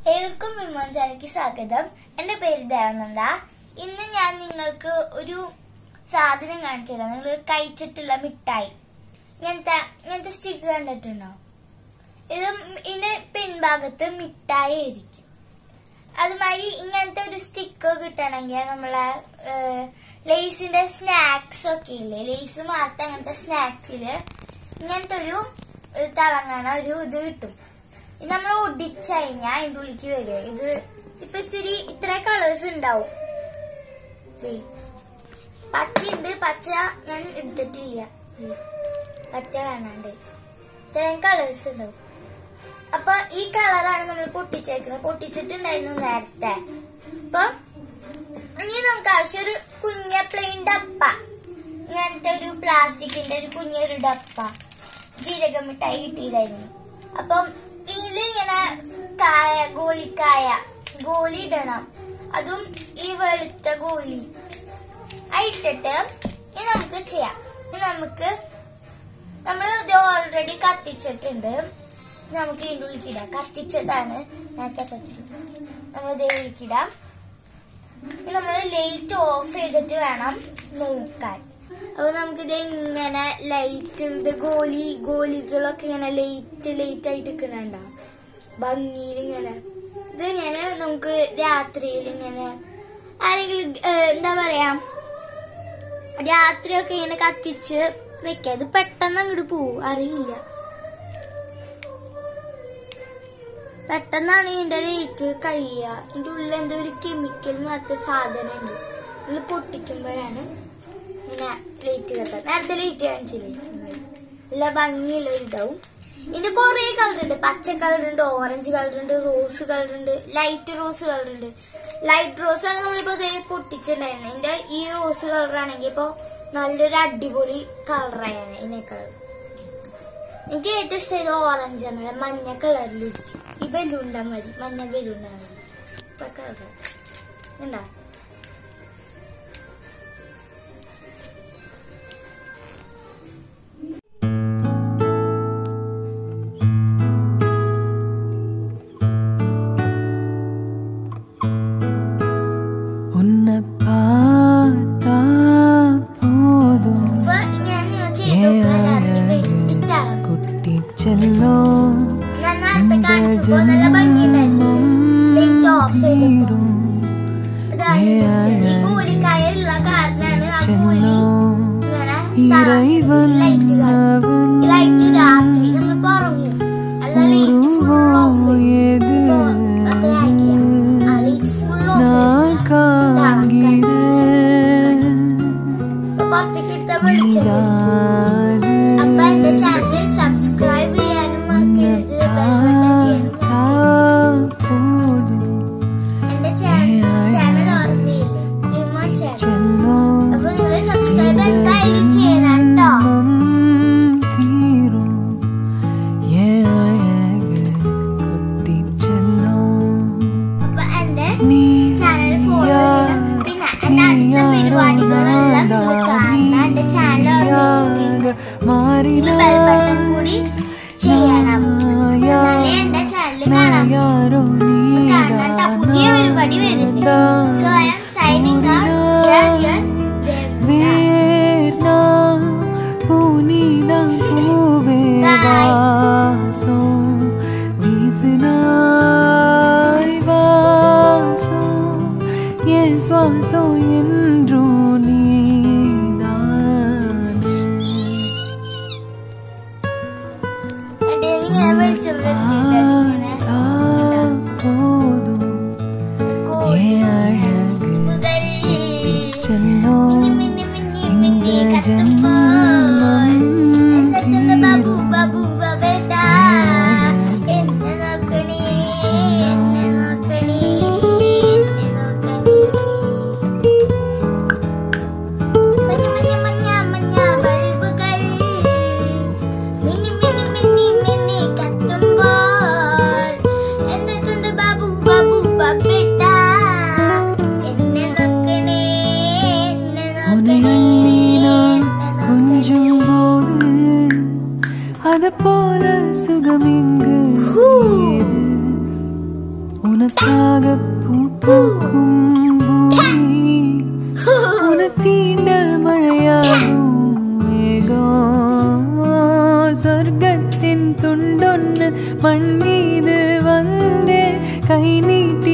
ഏവർക്കും വിമോചനയ്ക്ക് സ്വാഗതം എന്റെ പേര് ദേവനന്ദ ഇന്ന് ഞാൻ നിങ്ങൾക്ക് ഒരു സാധനം കാണിച്ചു തരാം നിങ്ങൾ കഴിച്ചിട്ടുള്ള മിഠായി ഇങ്ങനത്തെ ഇങ്ങനത്തെ സ്റ്റിക്ക് കണ്ടിട്ടുണ്ടോ ഇത് ഇതിന്റെ പിൻഭാഗത്ത് മിഠായി ആയിരിക്കും അതുമാതിരി ഇങ്ങനത്തെ ഒരു സ്റ്റിക്ക് കിട്ടണമെങ്കിൽ നമ്മളെ ലേസിന്റെ സ്നാക്സ് ഒക്കെ ഇല്ലേ ലേസ് മാത്രം അങ്ങനത്തെ സ്നാക്സില് ഇങ്ങനത്തെ ഒരു ഏഹ്, തിളങ്ങണ ഒരു ഇത് കിട്ടും ഇത് നമ്മൾ ഒടിച്ചു കഴിഞ്ഞാൽ അതിന്റെ ഉള്ളിക്ക് വരിക ഇത് ഇപ്പൊ ഇത്തിരി ഇത്ര കളേഴ്സ് ഉണ്ടാവും ദേ. പച്ചയുണ്ട് പച്ച ഞാൻ എടുത്തിട്ടില്ല ദേ. പച്ച കാണാണ്ട് ഇത്രയും കളേഴ്സ് ഉണ്ടാവും അപ്പൊ ഈ കളറാണ് നമ്മൾ പൊട്ടിച്ചേക്കുന്നത് പൊട്ടിച്ചിട്ടുണ്ടായിരുന്നു നേരത്തെ അപ്പൊ ഇനി നമുക്ക് ആവശ്യം ഒരു കുഞ്ഞ പ്ലെയിൻ ഡപ്പ ഇങ്ങനത്തെ ഒരു പ്ലാസ്റ്റിക്കിന്റെ ഒരു കുഞ്ഞൊരു ഡപ്പ ജീരക മിഠായി കിട്ടിയതായിരുന്നു അപ്പം ഇതിൽ ഇങ്ങനെ കായ ഗോലിക്കായ ഗോലി ഇടണം അതും ഈ വെളുത്ത ഗോലി അത് ഇട്ടിട്ട് ഇനി നമുക്ക് ചെയ്യാം ഇനി നമുക്ക് നമ്മൾ ഇത് ഓൾറെഡി കത്തിച്ചിട്ടുണ്ട് ഇനി നമുക്ക് ഇതിൻ്റെ ഉള്ളിക്കിടാം കത്തിച്ചതാണ് നേരത്തെ കത്തിച്ചത് നമ്മൾ ഇതേ ഉള്ളിക്കിടാം ഇനി നമ്മൾ ലൈറ്റ് ഓഫ് ചെയ്തിട്ട് വേണം നോക്കാൻ അപ്പൊ നമുക്കിത് ഇങ്ങനെ ലൈറ്റ് ഇത് ഗോലി ഗോലികളൊക്കെ ഇങ്ങനെ ലൈറ്റ് ലൈറ്റ് ആയിട്ട് നിൽക്കണുണ്ട ഭംഗിയിൽ ഇങ്ങനെ ഇത് ഇങ്ങനെ നമുക്ക് രാത്രിയിൽ ഇങ്ങനെ ആരെങ്കിലും ഏഹ്, എന്താ പറയാ രാത്രിയൊക്കെ ഇങ്ങനെ കത്തിച്ച് വെക്കാം ഇത് പെട്ടെന്ന് അങ്ങോട്ട് പോവും അറിയില്ല പെട്ടെന്നാണ് ഇതിന്റെ ലൈറ്റ് കഴിയുക ഇതിന്റെ ഉള്ളിൽ എന്തോ ഒരു കെമിക്കൽ മാത്രം സാധനം ഉണ്ട് ഉള്ളിൽ പൊട്ടിക്കുമ്പോഴാണ് ഇങ്ങനെ ലൈറ്റ് കത്താൻ നേരത്തെ ലൈറ്റ് കാണിച്ചില്ലേ നല്ല ഭംഗിയുള്ള ഒരു ഇതാവും ഇതിന്റെ കുറെ കളർ ഉണ്ട് പച്ച കളർ ഉണ്ട് ഓറഞ്ച് കളർ ഉണ്ട് റോസ് കളർ ഉണ്ട് ലൈറ്റ് റോസ് കളർ ഉണ്ട് ലൈറ്റ് റോസ് ആണ് നമ്മളിപ്പോ ദേ പൊട്ടിച്ചിട്ടുണ്ടായിരുന്നത് ഇതിന്റെ ഈ റോസ് കളർ ആണെങ്കിൽ ഇപ്പൊ നല്ലൊരു അടിപൊളി കളറായാണ് ഇതിനേക്കാൾ എനിക്ക് ഏറ്റവും ഇഷ്ടം ഇത് ഓറഞ്ച് ആണ് മഞ്ഞ കളറിൽ ഈ ബലൂണ്ടാ മതി മഞ്ഞ ബലൂണ്ടാ മതി സൂപ്പർ കളർ ഉണ്ടോ உன்னை பார்த்தா போதும் അപ്പൊ ഞാൻ ഞാൻ ചെയ്ത് വെട്ടിട്ടാണ് കുട്ടി ചെല്ലോ ഞാൻ നേരത്തെ കാണിച്ചപ്പോ നല്ല ഭംഗിയുണ്ടായിരുന്നു ലൈറ്റ് ഓഫ് ചെയ്തപ്പോ ഇതാണ് ഇതിന്റെ. ഈ കൂലിക്കായ ഉള്ള കാരണമാണ് ആ കൂലി ഇങ്ങനെ ലൈറ്റ് കാണും ഈ ലൈറ്റ് രാത്രി നമ്മളിപ്പോ ഉറങ്ങും അല്ല ലൈറ്റ് ഫുൾ ഓഫ് ஏது അത്ര ആയിട്ടില്ല ആ ലൈറ്റ് ഫുൾ ഓഫ് நான் காண்கிறேன் പുറത്തേക്ക് എടുത്ത വെളിച്ചം நீதாது അപ്പൊ എന്റെ ചാനൽ സബ്സ്ക്രൈബ് ചെയ്യാനും മറക്കരുത് ബെൽബട്ടൺ ചെയ്യാനും മറക്കരുത്. போதும் എന്റെ ചാനൽ ഓർമ്മയില്ലേ വിമോൻ ചാനൽ ചെല്ലോ അപ്പൊ നിങ്ങൾ സബ്സ്ക്രൈബ് എന്തായാലും ചെയ്യണം കേട്ടോ தீரும் ஏன் அழகு குட்டி செல்லம் അപ്പൊ എന്റെ நீ ചാനൽ ഫോളോ ചെയ്യണം പിന്നെ എന്റെ അടുത്ത പരിപാടികളെല്ലാം നിങ്ങൾ കാണണം എന്റെ ചാനൽ ഓർമ്മയില്ലേ மாறின നിങ്ങൾ ബെൽ ബട്ടൺ കൂടി ചെയ്യണം എന്നാലേ എന്റെ ചാനൽ കാണാം யாரோ കാണണം കേട്ടോ പുതിയ പരിപാടി വരുന്നുണ്ട് so I'm signing out வேர்னா புனித பூவே வாசம் வீசினாய் வாசம் என் சுவாசம் என்றும் நீதானே ഇങ്ങനെ വെളിച്ചം വരുത്തില്ല ഇങ്ങനെ ஆ, போதும் ஏன் அழகு ചെല്ലോ മിന്നി മിന്നി മിന്നി കത്തുമ്പോൾ എന്തൊക്കെയുണ്ട് ബാബു ബാബു ബാബേട്ടാ എന്നെ നോക്കണേ உனக்காக பூ பூக்கும் பூமி உனத்தீண்ட மழையாகும் மேகம் சொர்க்கத்தின் துண்டொன்னு மண் மீது வந்தே கை நீட்டி